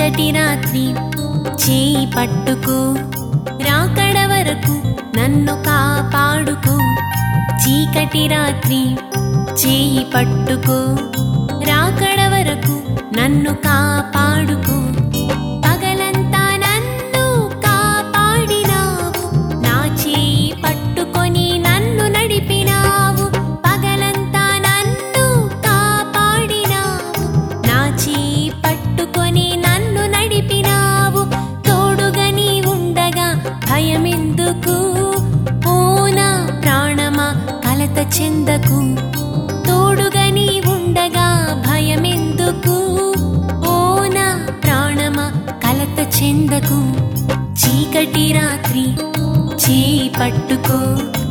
చీకటి రాత్రి చేయి పట్టుకో రాకడ వరకు నన్ను కాపాడుకో చీకటి రాత్రి చేయి పట్టుకో రాకడ వరకు నన్ను కాపాడుకో పగలంతా నన్ను కాపాడినావు నా చేయి పట్టుకొని నన్ను నడిపినావు పగలంతా నన్ను కాపాడినావు నా చేయి పట్టుకొని నన్ను నడిపినావు తోడుగా నీ ఉండగా భయమెందుకు ఓ నా ప్రాణమా కలత చెందకు తోడుగా నీ ఉండగా భయమెందుకు ఓ నా ప్రాణమా కలత చెందకు చీకటి రాత్రి చేయి పట్టుకో